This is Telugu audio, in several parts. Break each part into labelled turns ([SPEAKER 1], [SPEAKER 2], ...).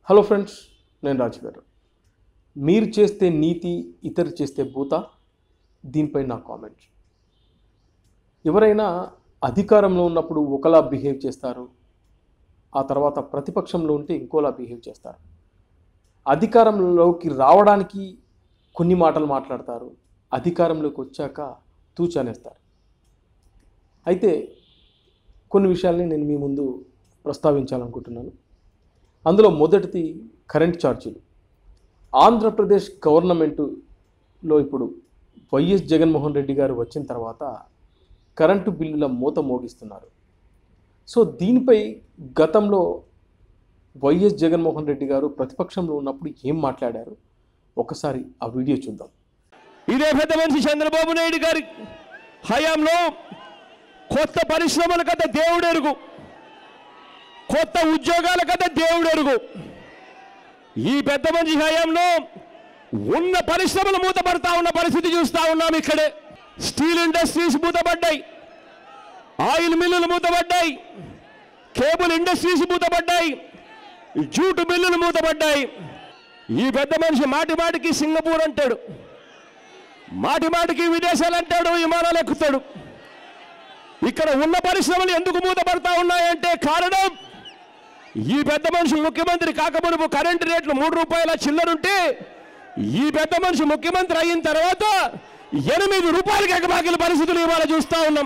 [SPEAKER 1] హలో ఫ్రెండ్స్ నేను రాజు గారు మీరు చేస్తే నీతి ఇతరు చేస్తే భూత దీనిపై నా కామెంట్ ఎవరైనా అధికారంలో ఉన్నప్పుడు ఒకలా బిహేవ్ చేస్తారు ఆ తర్వాత ప్రతిపక్షంలో ఉంటే ఇంకోలా బిహేవ్ చేస్తారు అధికారంలోకి రావడానికి కొన్ని మాటలు మాట్లాడతారు అధికారంలోకి వచ్చాక తూచనేస్తారు అయితే కొన్ని విషయాల్ని నేను మీ ముందు ప్రస్తావించాలనుకుంటున్నాను అందులో మొదటిది కరెంట్ ఛార్జీలు ఆంధ్రప్రదేశ్ గవర్నమెంటులో ఇప్పుడు వైఎస్ జగన్మోహన్ రెడ్డి గారు వచ్చిన తర్వాత కరెంటు బిల్లుల మూత మోగిస్తున్నారు సో దీనిపై గతంలో వైఎస్ జగన్మోహన్ రెడ్డి గారు ప్రతిపక్షంలో ఉన్నప్పుడు ఏం మాట్లాడారు ఒకసారి ఆ వీడియో చూద్దాం
[SPEAKER 2] ఇదే పెద్ద మనిషి చంద్రబాబు నాయుడు గారి హయాంలో కొత్త పరిశ్రమల కథ దేవుడెరుగు కొత్త ఉద్యోగాల కథ దేవుడెరుగు ఈ పెద్ద మనిషి హయాంలో ఉన్న పరిశ్రమలు మూతపడతా ఉన్న పరిస్థితి చూస్తా ఉన్నాం ఇక్కడే స్టీల్ ఇండస్ట్రీస్ మూతపడ్డాయి ఆయిల్ మిల్లులు మూతపడ్డాయి కేబుల్ ఇండస్ట్రీస్ మూతపడ్డాయి జూటు మిల్లులు మూతపడ్డాయి ఈ పెద్ద మనిషి మాటి మాటికి సింగపూర్ అంటాడు మాటి మాటికి విదేశాలు అంటాడు విమానాలు ఎక్కుతాడు ఇక్కడ ఉన్న పరిశ్రమలు ఎందుకు మూతపడతా ఉన్నాయంటే కారణం ఈ పెద్ద మనిషి ముఖ్యమంత్రి కాకమునుపు కరెంటు రేట్లు మూడు రూపాయల చిల్లరుంటే ఈ పెద్ద మనిషి ముఖ్యమంత్రి అయిన తర్వాత ఎనిమిది రూపాయలకి ఎగబాకిల పరిస్థితులు ఇవాళ చూస్తా ఉన్నాం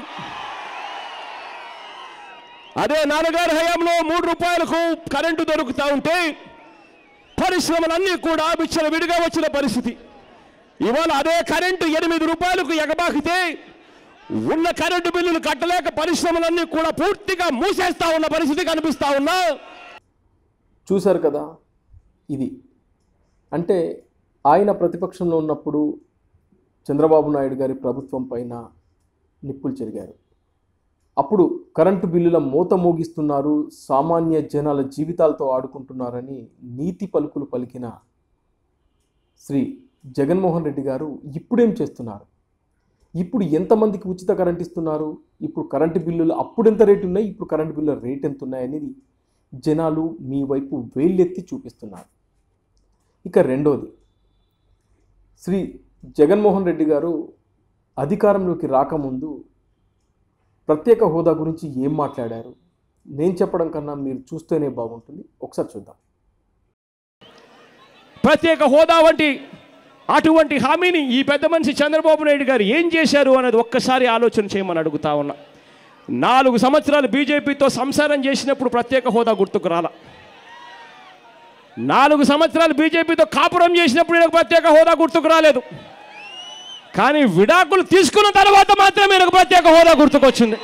[SPEAKER 2] అదే నాన్నగారి హయాంలో మూడు రూపాయలకు కరెంటు దొరుకుతా ఉంటే పరిశ్రమలన్నీ కూడా విచ్చల విడిగా వచ్చిన పరిస్థితి ఇవాళ అదే కరెంటు ఎనిమిది రూపాయలకు ఎగబాకితే ఉన్న కరెంటు బిల్లులు కట్టలేక పరిశ్రమలన్నీ కూడా పూర్తిగా మూసేస్తా ఉన్న పరిస్థితి కనిపిస్తా ఉన్నా
[SPEAKER 1] చూశారు కదా ఇది అంటే ఆయన ప్రతిపక్షంలో ఉన్నప్పుడు చంద్రబాబు నాయుడు గారి ప్రభుత్వం పైన నిప్పులు చెరిగారు అప్పుడు కరెంటు బిల్లుల మూత మోగిస్తున్నారు సామాన్య జనాల జీవితాలతో ఆడుకుంటున్నారని నీతి పలుకులు పలికిన శ్రీ జగన్మోహన్ రెడ్డి గారు ఇప్పుడేం చేస్తున్నారు ఇప్పుడు ఎంతమందికి ఉచిత కరెంట్ ఇస్తున్నారు ఇప్పుడు కరెంటు బిల్లులు అప్పుడు ఎంత రేటు ఉన్నాయి ఇప్పుడు కరెంటు బిల్లుల రేట్ ఎంత ఉన్నాయి అనేది జనాలు మీ వైపు వేళ్ళెత్తి చూపిస్తున్నారు ఇక రెండోది శ్రీ జగన్మోహన్ రెడ్డి గారు అధికారంలోకి రాకముందు ప్రత్యేక హోదా గురించి ఏం మాట్లాడారు నేను చెప్పడం కన్నా మీరు చూస్తేనే బాగుంటుంది ఒకసారి చూద్దాం
[SPEAKER 2] ప్రత్యేక హోదా వంటి అటువంటి హామీని ఈ పెద్ద మనిషి చంద్రబాబు నాయుడు గారు ఏం చేశారు అనేది ఒక్కసారి ఆలోచన చేయమని అడుగుతా ఉన్నా నాలుగు సంవత్సరాలు బీజేపీతో సంసారం చేసినప్పుడు ప్రత్యేక హోదా గుర్తుకు రాల నాలుగు సంవత్సరాలు బీజేపీతో కాపురం చేసినప్పుడు ఈయనకు ప్రత్యేక హోదా గుర్తుకు రాలేదు కానీ విడాకులు తీసుకున్న తర్వాత మాత్రమే ఈయనకు ప్రత్యేక హోదా గుర్తుకొచ్చింది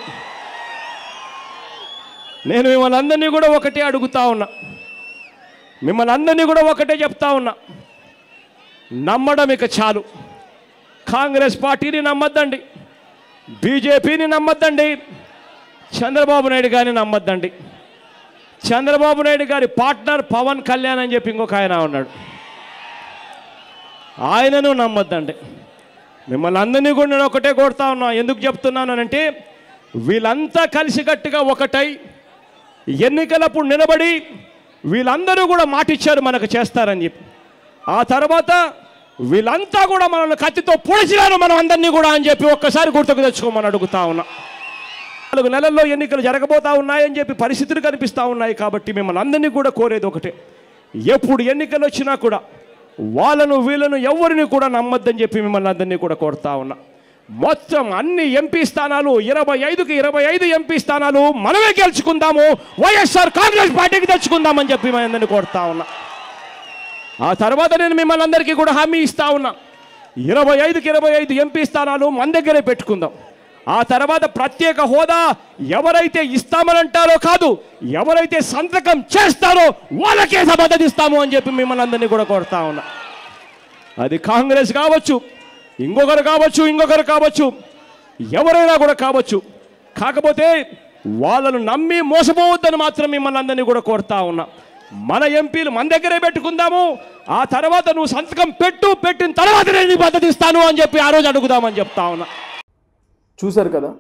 [SPEAKER 2] నేను మిమ్మల్ని అందరినీ కూడా ఒకటే అడుగుతా ఉన్నా మిమ్మల్ని అందరినీ కూడా ఒకటే చెప్తా ఉన్నా నమ్మడం ఇక చాలు కాంగ్రెస్ పార్టీని నమ్మద్దండి బీజేపీని నమ్మద్దండి చంద్రబాబు నాయుడు గారిని నమ్మద్దండి చంద్రబాబు నాయుడు గారి పార్ట్నర్ పవన్ కళ్యాణ్ అని చెప్పి ఇంకొక ఆయన ఉన్నాడు ఆయనను నమ్మద్దండి మిమ్మల్ని అందరినీ కూడా నేను ఒకటే కొడతా ఉన్నా ఎందుకు చెప్తున్నాను అంటే వీళ్ళంతా కలిసికట్టుగా ఒకటై ఎన్నికలప్పుడు నిలబడి వీళ్ళందరూ కూడా మాటిచ్చారు మనకు చేస్తారని చెప్పి ఆ తర్వాత వీళ్ళంతా కూడా మనల్ని కత్తితో పొడిచినారు మనం అందరినీ కూడా అని చెప్పి ఒక్కసారి గుర్తుకు తెచ్చుకోమని అడుగుతా ఉన్నా నాలుగు నెలల్లో ఎన్నికలు జరగబోతా ఉన్నాయని చెప్పి పరిస్థితులు కనిపిస్తూ ఉన్నాయి కాబట్టి మిమ్మల్ని అందరినీ కూడా కోరేది ఒకటే ఎప్పుడు ఎన్నికలు వచ్చినా కూడా వాళ్ళను వీళ్ళను ఎవరిని కూడా నమ్మద్దని చెప్పి మిమ్మల్ని అందరినీ కూడా కోరుతా ఉన్నా మొత్తం అన్ని ఎంపీ స్థానాలు ఇరవై ఐదుకి ఇరవై ఐదు ఎంపీ స్థానాలు మనమే గెలుచుకుందాము వైఎస్ఆర్ కాంగ్రెస్ పార్టీకి తెచ్చుకుందామని చెప్పి మేము అందరినీ కోరుతా ఉన్నా ఆ తర్వాత నేను మిమ్మల్ని అందరికీ కూడా హామీ ఇస్తా ఉన్నా ఇరవై ఐదుకి ఇరవై ఐదు ఎంపీ స్థానాలు మన దగ్గరే పెట్టుకుందాం ఆ తర్వాత ప్రత్యేక హోదా ఎవరైతే ఇస్తామనంటారో కాదు ఎవరైతే సంతకం చేస్తారో వాళ్ళకే మద్దతు ఇస్తాము అని చెప్పి మిమ్మల్ని అందరినీ కూడా కోరుతా ఉన్నా అది కాంగ్రెస్ కావచ్చు ఇంకొకరు కావచ్చు ఇంకొకరు కావచ్చు ఎవరైనా కూడా కావచ్చు కాకపోతే వాళ్ళను నమ్మి మోసపోవద్దని మాత్రం మిమ్మల్ని అందరినీ కూడా కోరుతా ఉన్నా మన ఎంపీలు మన దగ్గరే పెట్టుకుందాము ఆ తర్వాత నువ్వు సంతకం పెట్టు పెట్టిన తర్వాత నేను నీకు మద్దతు ఇస్తాను అని చెప్పి ఆ రోజు అడుగుదామని చెప్తా ఉన్నా
[SPEAKER 1] చూశారు కదా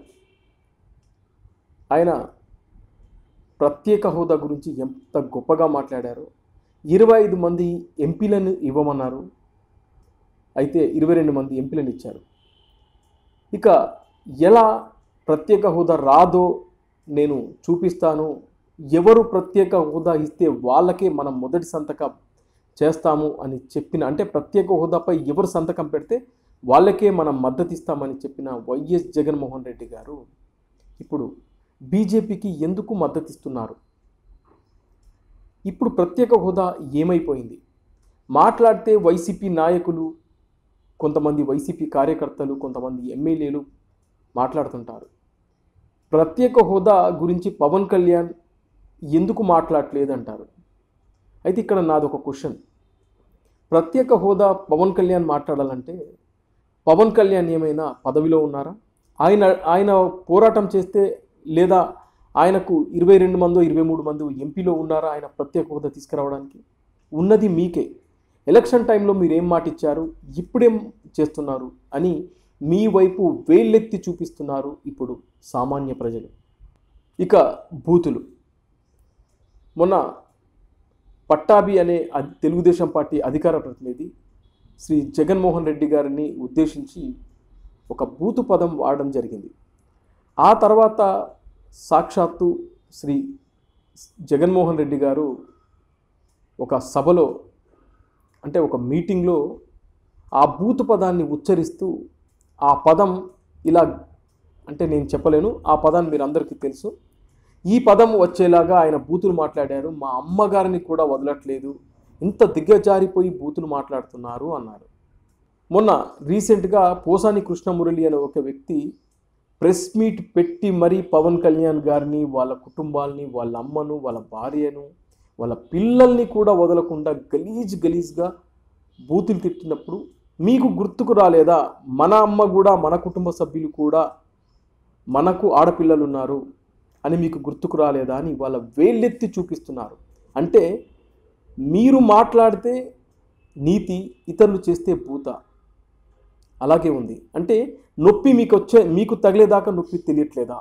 [SPEAKER 1] ఆయన ప్రత్యేక హోదా గురించి ఎంత గొప్పగా మాట్లాడారో ఇరవై ఐదు మంది ఎంపీలను ఇవ్వమన్నారు అయితే ఇరవై రెండు మంది ఎంపీలను ఇచ్చారు ఇక ఎలా ప్రత్యేక హోదా రాదో నేను చూపిస్తాను ఎవరు ప్రత్యేక హోదా ఇస్తే వాళ్ళకే మనం మొదటి సంతకం చేస్తాము అని చెప్పిన అంటే ప్రత్యేక హోదాపై ఎవరు సంతకం పెడితే వాళ్ళకే మనం మద్దతు ఇస్తామని చెప్పిన వైఎస్ జగన్మోహన్ రెడ్డి గారు ఇప్పుడు బీజేపీకి ఎందుకు మద్దతు ఇస్తున్నారు ఇప్పుడు ప్రత్యేక హోదా ఏమైపోయింది మాట్లాడితే వైసీపీ నాయకులు కొంతమంది వైసీపీ కార్యకర్తలు కొంతమంది ఎమ్మెల్యేలు మాట్లాడుతుంటారు ప్రత్యేక హోదా గురించి పవన్ కళ్యాణ్ ఎందుకు మాట్లాడలేదంటారు అయితే ఇక్కడ నాది ఒక క్వశ్చన్ ప్రత్యేక హోదా పవన్ కళ్యాణ్ మాట్లాడాలంటే పవన్ కళ్యాణ్ ఏమైనా పదవిలో ఉన్నారా ఆయన ఆయన పోరాటం చేస్తే లేదా ఆయనకు ఇరవై రెండు మందో ఇరవై మూడు మంది ఎంపీలో ఉన్నారా ఆయన ప్రత్యేక హోదా తీసుకురావడానికి ఉన్నది మీకే ఎలక్షన్ టైంలో మీరు ఏం మాట ఇచ్చారు ఇప్పుడేం చేస్తున్నారు అని మీ వైపు వేళ్ళెత్తి చూపిస్తున్నారు ఇప్పుడు సామాన్య ప్రజలు ఇక బూతులు మొన్న పట్టాభి అనే అధి- తెలుగుదేశం పార్టీ అధికార ప్రతినిధి శ్రీ జగన్మోహన్ రెడ్డి గారిని ఉద్దేశించి ఒక బూతు పదం వాడడం జరిగింది ఆ తర్వాత సాక్షాత్తు శ్రీ జగన్మోహన్ రెడ్డి గారు ఒక సభలో అంటే ఒక మీటింగ్లో ఆ బూతు పదాన్ని ఉచ్చరిస్తూ ఆ పదం ఇలా అంటే నేను చెప్పలేను ఆ పదాన్ని మీరు అందరికీ తెలుసు ఈ పదం వచ్చేలాగా ఆయన బూతులు మాట్లాడారు మా అమ్మగారిని కూడా వదలట్లేదు ఇంత దిగ్గజారిపోయి బూతులు మాట్లాడుతున్నారు అన్నారు మొన్న రీసెంట్గా పోసాని కృష్ణమురళి అనే ఒక వ్యక్తి ప్రెస్ మీట్ పెట్టి మరీ పవన్ కళ్యాణ్ గారిని వాళ్ళ కుటుంబాల్ని వాళ్ళ అమ్మను వాళ్ళ భార్యను వాళ్ళ పిల్లల్ని కూడా వదలకుండా గలీజ్ గలీజ్గా బూతులు తిట్టినప్పుడు మీకు గుర్తుకు రాలేదా మన అమ్మ కూడా మన కుటుంబ సభ్యులు కూడా మనకు ఆడపిల్లలు ఉన్నారు అని మీకు గుర్తుకు రాలేదా అని వాళ్ళ వేళ్ళెత్తి చూపిస్తున్నారు అంటే మీరు మాట్లాడితే నీతి ఇతరులు చేస్తే భూత అలాగే ఉంది అంటే నొప్పి మీకు వచ్చే మీకు తగిలేదాకా నొప్పి తెలియట్లేదా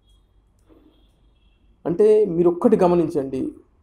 [SPEAKER 1] అంటే మీరు ఒక్కటి గమనించండి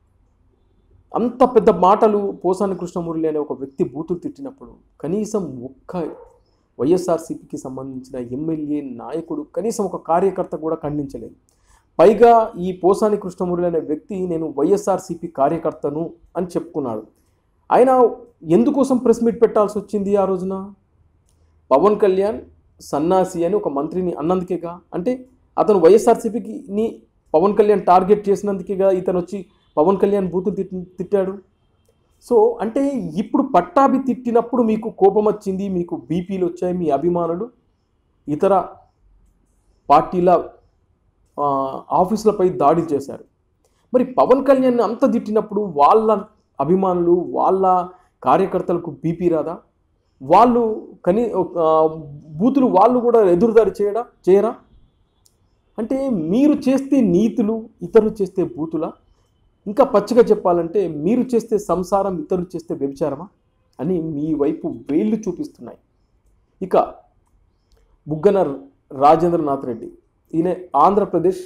[SPEAKER 1] అంత పెద్ద మాటలు పోసాని కృష్ణమురళి అనే ఒక వ్యక్తి బూతులు తిట్టినప్పుడు కనీసం ఒక్క వైఎస్ఆర్సీపీకి సంబంధించిన ఎమ్మెల్యే నాయకుడు కనీసం ఒక కార్యకర్త కూడా ఖండించలేదు పైగా ఈ పోసాని కృష్ణమురళి అనే వ్యక్తి నేను వైఎస్ఆర్సీపీ కార్యకర్తను అని చెప్పుకున్నాడు ఆయన ఎందుకోసం ప్రెస్ మీట్ పెట్టాల్సి వచ్చింది ఆ రోజున పవన్ కళ్యాణ్ సన్నాసి అని ఒక మంత్రిని అన్నందుకేగా అంటే అతను వైఎస్ఆర్సీపీకి ని పవన్ కళ్యాణ్ టార్గెట్ చేసినందుకేగా ఇతను వచ్చి పవన్ కళ్యాణ్ బూతులు తిట్టి తిట్టాడు సో అంటే ఇప్పుడు పట్టాభి తిట్టినప్పుడు మీకు కోపం వచ్చింది మీకు బీపీలు వచ్చాయి మీ అభిమానులు ఇతర పార్టీల ఆ, ఆఫీసులపై దాడి చేశారు మరి పవన్ కళ్యాణ్ అంత తిట్టినప్పుడు వాళ్ళ అభిమానులు వాళ్ళ కార్యకర్తలకు బీపీ రాదా వాళ్ళు కనీ ఆ, బూతులు వాళ్ళు కూడా ఎదురుదాడి చేయడా చేయరా అంటే మీరు చేస్తే నీతులు ఇతరులు చేస్తే బూతులా ఇంకా పచ్చిగా చెప్పాలంటే మీరు చేస్తే సంసారం ఇతరులు చేస్తే వ్యభిచారమా అని మీ వైపు వేళ్ళు చూపిస్తున్నాయి ఇక బుగ్గన రాజేంద్రనాథ్ రెడ్డి ఈయన ఆంధ్రప్రదేశ్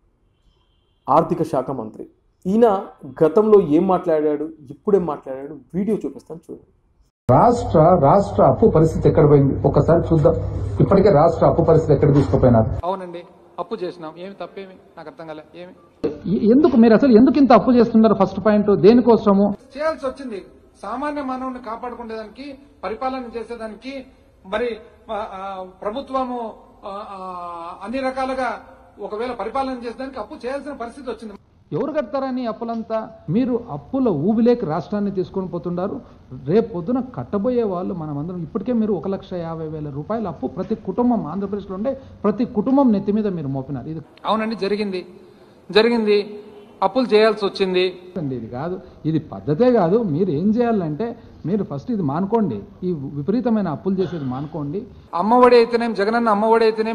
[SPEAKER 1] ఆర్థిక శాఖ మంత్రి ఈయన గతంలో ఏం మాట్లాడాడు ఇప్పుడేం మాట్లాడాడు వీడియో చూపిస్తాను చూడండి
[SPEAKER 3] రాష్ట్ర రాష్ట్ర అప్పు పరిస్థితి ఎక్కడ పోయింది ఒక్కసారి చూద్దాం ఇప్పటికే రాష్ట్ర అప్పు పరిస్థితి ఎక్కడ తీసుకుపోయినారు
[SPEAKER 4] అవునండి అప్పు చేసినాం ఏమి తప్పేమి నాకు అర్థం కాలే ఏమి
[SPEAKER 3] ఎ- ఎందుకు మీరు అసలు ఎందుకు ఇంత అప్పు చేస్తున్నారు ఫస్ట్ పాయింట్ దేనికోసము
[SPEAKER 4] చేయాల్సి వచ్చింది సామాన్య మానవుని కాపాడుకునేదానికి పరిపాలన చేసేదానికి మరి ఆ, ఆ, ప్రభుత్వము ఆ, ఆ, అన్ని రకాలుగా ఒకవేళ పరిపాలన చేసేదానికి అప్పు చేయాల్సిన పరిస్థితి వచ్చింది
[SPEAKER 3] ఎవరు కడతారని అప్పులంతా మీరు అప్పుల ఊబిలేకి రాష్ట్రాన్ని తీసుకొని పోతున్నారు రేపు పొద్దున కట్టబోయే వాళ్ళు మనమందరం ఇప్పటికే మీరు ఒక లక్ష యాభై వేల రూపాయల అప్పు ప్రతి కుటుంబం ఆంధ్రప్రదేశ్లో ఉండే ప్రతి కుటుంబం నెత్తి మీద మీరు మోపినారు ఇది
[SPEAKER 4] అవునండి జరిగింది జరిగింది అప్పులు చేయాల్సి వచ్చింది
[SPEAKER 3] అండి ఇది కాదు ఇది పద్ధతే కాదు మీరు ఏం చేయాలంటే మీరు ఫస్ట్ ఇది మానుకోండి ఈ విపరీతమైన అప్పులు చేసేది మానుకోండి
[SPEAKER 4] అమ్మఒడి అయితేనేం జగనన్న అమ్మఒడి అయితేనేం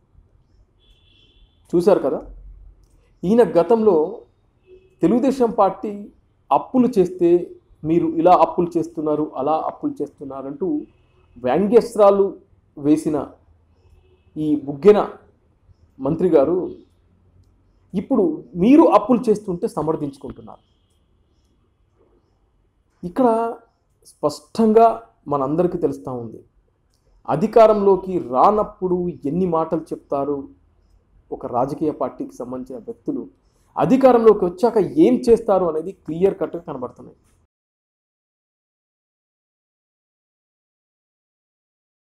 [SPEAKER 1] చూశారు కదా ఈయన గతంలో తెలుగుదేశం పార్టీ అప్పులు చేస్తే మీరు ఇలా అప్పులు చేస్తున్నారు అలా అప్పులు చేస్తున్నారంటూ వ్యాంగ్యస్త్రాలు వేసిన ఈ బుగ్గెన మంత్రి గారు ఇప్పుడు మీరు అప్పులు చేస్తుంటే సమర్థించుకుంటున్నారు ఇక్కడ స్పష్టంగా మనందరికీ తెలుస్తూ ఉంది అధికారంలోకి రానప్పుడు ఎన్ని మాటలు చెప్తారు ఒక రాజకీయ పార్టీకి సంబంధించిన వ్యక్తులు అధికారంలోకి వచ్చాక ఏం చేస్తారు అనేది క్లియర్ కట్గా కనబడుతున్నాయి